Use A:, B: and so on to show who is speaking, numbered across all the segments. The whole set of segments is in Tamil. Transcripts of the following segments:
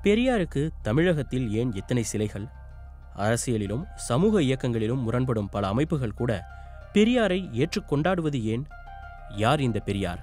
A: பெரியாருக்கு தமிழகத்தில் ஏன் எத்தனை சிலைகள் அரசியலிலும் சமூக இயக்கங்களிலும் முரண்படும் பல அமைப்புகள் கூட பெரியாரை ஏற்றுக் கொண்டாடுவது ஏன் யார் இந்த பெரியார்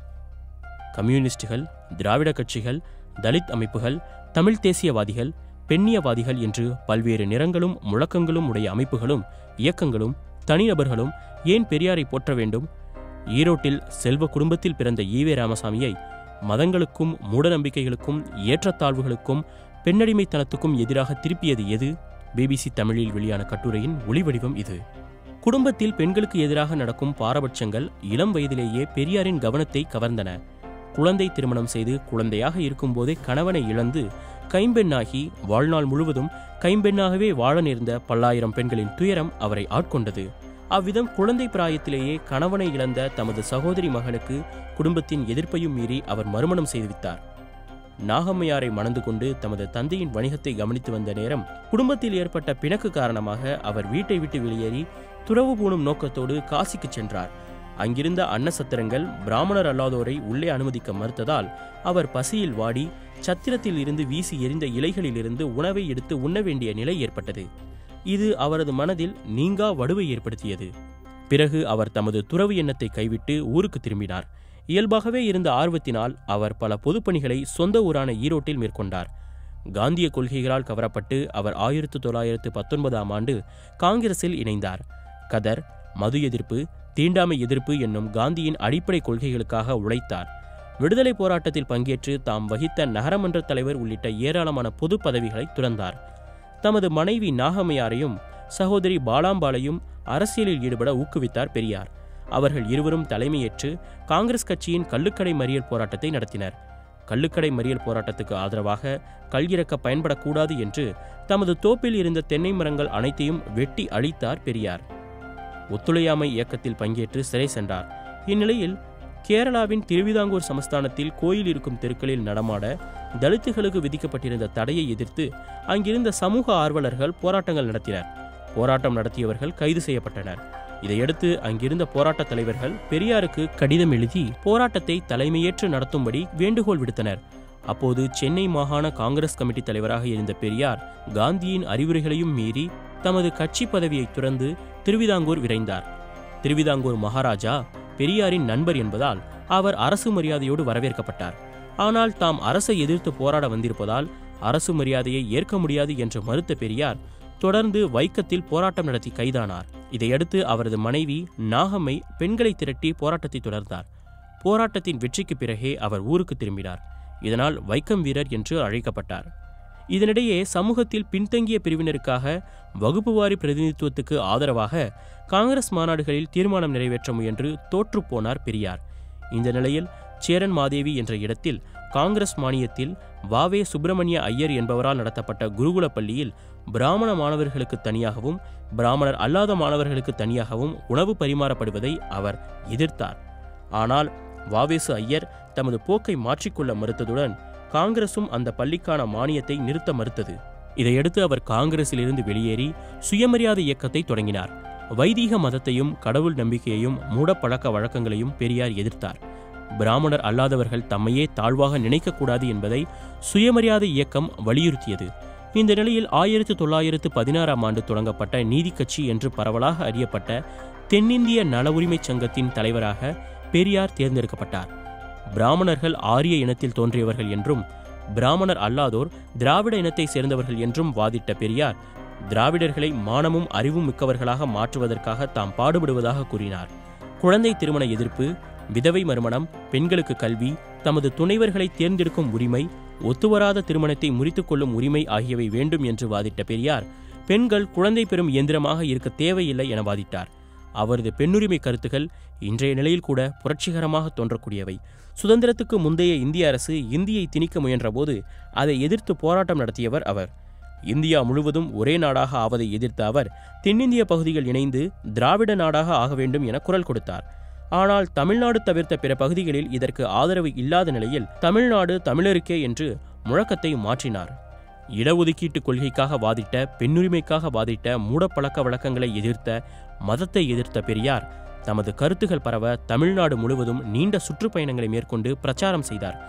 A: கம்யூனிஸ்டுகள் திராவிட கட்சிகள் தலித் அமைப்புகள் தமிழ் தேசியவாதிகள் பெண்ணியவாதிகள் என்று பல்வேறு நிறங்களும் முழக்கங்களும் உடைய அமைப்புகளும் இயக்கங்களும் தனிநபர்களும் ஏன் பெரியாரை போற்ற வேண்டும் ஈரோட்டில் செல்வ குடும்பத்தில் பிறந்த ஈவே ராமசாமியை மதங்களுக்கும் மூடநம்பிக்கைகளுக்கும் ஏற்றத்தாழ்வுகளுக்கும் பெண்ணடிமைத்தனத்துக்கும் எதிராக திருப்பியது எது பிபிசி தமிழில் வெளியான கட்டுரையின் ஒளிவடிவம் இது குடும்பத்தில் பெண்களுக்கு எதிராக நடக்கும் பாரபட்சங்கள் இளம் வயதிலேயே பெரியாரின் கவனத்தை கவர்ந்தன குழந்தை திருமணம் செய்து குழந்தையாக இருக்கும்போதே கணவனை இழந்து கைம்பெண்ணாகி வாழ்நாள் முழுவதும் கைம்பெண்ணாகவே வாழ நேர்ந்த பல்லாயிரம் பெண்களின் துயரம் அவரை ஆட்கொண்டது அவ்விதம் குழந்தை பிராயத்திலேயே கணவனை இழந்த தமது சகோதரி மகனுக்கு குடும்பத்தின் எதிர்ப்பையும் மீறி அவர் மறுமணம் செய்துவித்தார் நாகம்மையாரை மணந்து கொண்டு தமது தந்தையின் வணிகத்தை கவனித்து வந்த நேரம் குடும்பத்தில் ஏற்பட்ட பிணக்கு காரணமாக அவர் வீட்டை விட்டு வெளியேறி துறவு பூணும் நோக்கத்தோடு காசிக்கு சென்றார் அங்கிருந்த அன்னசத்திரங்கள் பிராமணர் அல்லாதோரை உள்ளே அனுமதிக்க மறுத்ததால் அவர் பசியில் வாடி சத்திரத்தில் இருந்து வீசி எறிந்த இலைகளிலிருந்து உணவை எடுத்து உண்ண வேண்டிய நிலை ஏற்பட்டது இது அவரது மனதில் நீங்கா வடுவை ஏற்படுத்தியது பிறகு அவர் தமது துறவு எண்ணத்தை கைவிட்டு ஊருக்கு திரும்பினார் இயல்பாகவே இருந்த ஆர்வத்தினால் அவர் பல பொதுப்பணிகளை சொந்த ஊரான ஈரோட்டில் மேற்கொண்டார் காந்திய கொள்கைகளால் கவரப்பட்டு அவர் ஆயிரத்து தொள்ளாயிரத்து பத்தொன்பதாம் ஆண்டு காங்கிரஸில் இணைந்தார் கதர் மது எதிர்ப்பு தீண்டாமை எதிர்ப்பு என்னும் காந்தியின் அடிப்படை கொள்கைகளுக்காக உழைத்தார் விடுதலை போராட்டத்தில் பங்கேற்று தாம் வகித்த நகரமன்ற தலைவர் உள்ளிட்ட ஏராளமான பொது பதவிகளை துறந்தார் தமது மனைவி நாகம்மையாரையும் சகோதரி பாலாம்பாளையும் அரசியலில் ஈடுபட ஊக்குவித்தார் பெரியார் அவர்கள் இருவரும் தலைமையேற்று காங்கிரஸ் கட்சியின் கள்ளுக்கடை மறியல் போராட்டத்தை நடத்தினர் கள்ளுக்கடை மறியல் போராட்டத்துக்கு ஆதரவாக கல் இறக்க பயன்படக்கூடாது என்று தமது தோப்பில் இருந்த தென்னை மரங்கள் அனைத்தையும் வெட்டி அழித்தார் பெரியார் ஒத்துழையாமை இயக்கத்தில் பங்கேற்று சிறை சென்றார் இந்நிலையில் கேரளாவின் திருவிதாங்கூர் சமஸ்தானத்தில் கோயில் இருக்கும் தெருக்களில் நடமாட தலித்துகளுக்கு விதிக்கப்பட்டிருந்த தடையை எதிர்த்து அங்கிருந்த சமூக ஆர்வலர்கள் போராட்டங்கள் நடத்தினர் போராட்டம் நடத்தியவர்கள் கைது செய்யப்பட்டனர் இதையடுத்து அங்கிருந்த போராட்டத் தலைவர்கள் பெரியாருக்கு கடிதம் எழுதி போராட்டத்தை தலைமையேற்று நடத்தும்படி வேண்டுகோள் விடுத்தனர் அப்போது சென்னை மாகாண காங்கிரஸ் கமிட்டி தலைவராக இருந்த பெரியார் காந்தியின் அறிவுரைகளையும் மீறி தமது கட்சி பதவியை துறந்து திருவிதாங்கூர் விரைந்தார் திருவிதாங்கூர் மகாராஜா பெரியாரின் நண்பர் என்பதால் அவர் அரசு மரியாதையோடு வரவேற்கப்பட்டார் ஆனால் தாம் அரசை எதிர்த்து போராட வந்திருப்பதால் அரசு மரியாதையை ஏற்க முடியாது என்று மறுத்த பெரியார் தொடர்ந்து வைக்கத்தில் போராட்டம் நடத்தி கைதானார் இதையடுத்து அவரது மனைவி நாகம்மை பெண்களை திரட்டி போராட்டத்தை தொடர்ந்தார் போராட்டத்தின் வெற்றிக்கு பிறகே அவர் ஊருக்கு திரும்பினார் இதனால் வைக்கம் வீரர் என்று அழைக்கப்பட்டார் இதனிடையே சமூகத்தில் பின்தங்கிய பிரிவினருக்காக வகுப்புவாரி பிரதிநிதித்துவத்துக்கு ஆதரவாக காங்கிரஸ் மாநாடுகளில் தீர்மானம் நிறைவேற்ற முயன்று தோற்றுப்போனார் பெரியார் இந்த நிலையில் சேரன் மாதேவி என்ற இடத்தில் காங்கிரஸ் மானியத்தில் வாவே சுப்பிரமணிய ஐயர் என்பவரால் நடத்தப்பட்ட குருகுல பள்ளியில் பிராமண மாணவர்களுக்கு தனியாகவும் பிராமணர் அல்லாத மாணவர்களுக்கு தனியாகவும் உணவு பரிமாறப்படுவதை அவர் எதிர்த்தார் ஆனால் வாவேசு ஐயர் தமது போக்கை மாற்றிக்கொள்ள மறுத்ததுடன் காங்கிரசும் அந்த பள்ளிக்கான மானியத்தை நிறுத்த மறுத்தது இதையடுத்து அவர் காங்கிரசிலிருந்து வெளியேறி சுயமரியாதை இயக்கத்தை தொடங்கினார் வைதீக மதத்தையும் கடவுள் நம்பிக்கையையும் மூடப்பழக்க வழக்கங்களையும் பெரியார் எதிர்த்தார் பிராமணர் அல்லாதவர்கள் தம்மையே தாழ்வாக நினைக்கக்கூடாது என்பதை சுயமரியாதை இயக்கம் வலியுறுத்தியது இந்த நிலையில் ஆயிரத்து தொள்ளாயிரத்து பதினாறாம் ஆண்டு தொடங்கப்பட்ட நீதி கட்சி என்று பரவலாக அறியப்பட்ட தென்னிந்திய நல உரிமைச் சங்கத்தின் தலைவராக பெரியார் தேர்ந்தெடுக்கப்பட்டார் பிராமணர்கள் ஆரிய இனத்தில் தோன்றியவர்கள் என்றும் பிராமணர் அல்லாதோர் திராவிட இனத்தை சேர்ந்தவர்கள் என்றும் வாதிட்ட பெரியார் திராவிடர்களை மானமும் அறிவும் மிக்கவர்களாக மாற்றுவதற்காக தாம் பாடுபடுவதாக கூறினார் குழந்தை திருமண எதிர்ப்பு விதவை மறுமணம் பெண்களுக்கு கல்வி தமது துணைவர்களை தேர்ந்தெடுக்கும் உரிமை ஒத்துவராத திருமணத்தை முறித்துக் கொள்ளும் உரிமை ஆகியவை வேண்டும் என்று வாதிட்ட பெரியார் பெண்கள் குழந்தை பெறும் இயந்திரமாக இருக்க தேவையில்லை என வாதிட்டார் அவரது பெண்ணுரிமை கருத்துகள் இன்றைய நிலையில் கூட புரட்சிகரமாக தோன்றக்கூடியவை சுதந்திரத்துக்கு முந்தைய இந்திய அரசு இந்தியை திணிக்க முயன்றபோது அதை எதிர்த்து போராட்டம் நடத்தியவர் அவர் இந்தியா முழுவதும் ஒரே நாடாக ஆவதை எதிர்த்த அவர் தென்னிந்திய பகுதிகள் இணைந்து திராவிட நாடாக ஆக வேண்டும் என குரல் கொடுத்தார் ஆனால் தமிழ்நாடு தவிர்த்த பிற பகுதிகளில் இதற்கு ஆதரவு இல்லாத நிலையில் தமிழ்நாடு தமிழருக்கே என்று முழக்கத்தை மாற்றினார் இடஒதுக்கீட்டு கொள்கைக்காக வாதிட்ட பெண்ணுரிமைக்காக வாதிட்ட மூடப்பழக்க வழக்கங்களை எதிர்த்த மதத்தை எதிர்த்த பெரியார் தமது கருத்துகள் பரவ தமிழ்நாடு முழுவதும் நீண்ட சுற்றுப்பயணங்களை மேற்கொண்டு பிரச்சாரம் செய்தார்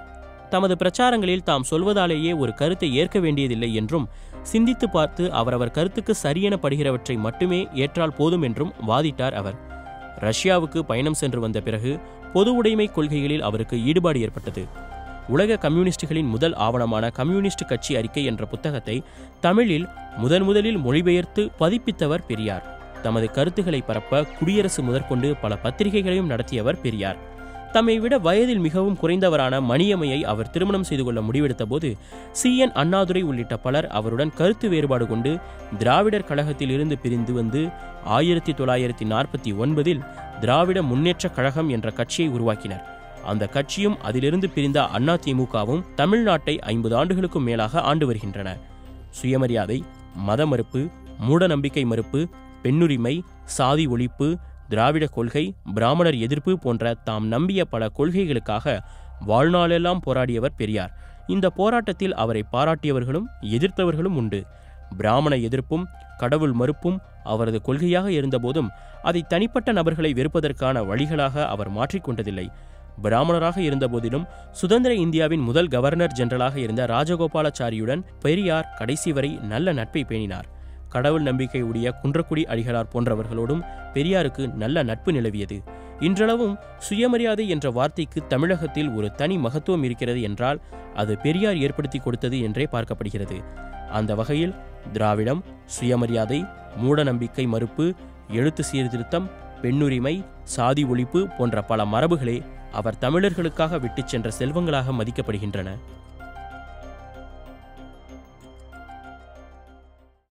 A: தமது பிரச்சாரங்களில் தாம் சொல்வதாலேயே ஒரு கருத்தை ஏற்க வேண்டியதில்லை என்றும் சிந்தித்து பார்த்து அவரவர் கருத்துக்கு சரியென படுகிறவற்றை மட்டுமே ஏற்றால் போதும் என்றும் வாதிட்டார் அவர் ரஷ்யாவுக்கு பயணம் சென்று வந்த பிறகு பொது உடைமை கொள்கைகளில் அவருக்கு ஈடுபாடு ஏற்பட்டது உலக கம்யூனிஸ்டுகளின் முதல் ஆவணமான கம்யூனிஸ்ட் கட்சி அறிக்கை என்ற புத்தகத்தை தமிழில் முதன் முதலில் மொழிபெயர்த்து பதிப்பித்தவர் பெரியார் தமது கருத்துக்களை பரப்ப குடியரசு முதற்கொண்டு பல பத்திரிகைகளையும் நடத்தியவர் பெரியார் தம்மை விட வயதில் மிகவும் குறைந்தவரான மணியம்மையை அவர் திருமணம் செய்து கொள்ள முடிவெடுத்த போது சி என் அண்ணாதுரை உள்ளிட்ட பலர் அவருடன் கருத்து வேறுபாடு கொண்டு திராவிடர் கழகத்தில் இருந்து பிரிந்து வந்து ஆயிரத்தி தொள்ளாயிரத்தி நாற்பத்தி ஒன்பதில் திராவிட முன்னேற்றக் கழகம் என்ற கட்சியை உருவாக்கினர் அந்த கட்சியும் அதிலிருந்து பிரிந்த அதிமுகவும் தமிழ்நாட்டை ஐம்பது ஆண்டுகளுக்கும் மேலாக ஆண்டு வருகின்றன சுயமரியாதை மத மறுப்பு மூடநம்பிக்கை மறுப்பு பெண்ணுரிமை சாதி ஒழிப்பு திராவிட கொள்கை பிராமணர் எதிர்ப்பு போன்ற தாம் நம்பிய பல கொள்கைகளுக்காக வாழ்நாளெல்லாம் போராடியவர் பெரியார் இந்த போராட்டத்தில் அவரை பாராட்டியவர்களும் எதிர்த்தவர்களும் உண்டு பிராமண எதிர்ப்பும் கடவுள் மறுப்பும் அவரது கொள்கையாக இருந்தபோதும் அதை தனிப்பட்ட நபர்களை வெறுப்பதற்கான வழிகளாக அவர் மாற்றிக்கொண்டதில்லை பிராமணராக இருந்தபோதிலும் சுதந்திர இந்தியாவின் முதல் கவர்னர் ஜெனரலாக இருந்த ராஜகோபாலாச்சாரியுடன் பெரியார் கடைசி வரை நல்ல நட்பை பேணினார் கடவுள் நம்பிக்கை உடைய குன்றக்குடி அடிகளார் போன்றவர்களோடும் பெரியாருக்கு நல்ல நட்பு நிலவியது இன்றளவும் சுயமரியாதை என்ற வார்த்தைக்கு தமிழகத்தில் ஒரு தனி மகத்துவம் இருக்கிறது என்றால் அது பெரியார் ஏற்படுத்தி கொடுத்தது என்றே பார்க்கப்படுகிறது அந்த வகையில் திராவிடம் சுயமரியாதை மூடநம்பிக்கை மறுப்பு எழுத்து சீர்திருத்தம் பெண்ணுரிமை சாதி ஒழிப்பு போன்ற பல மரபுகளே அவர் தமிழர்களுக்காக விட்டுச் சென்ற செல்வங்களாக மதிக்கப்படுகின்றன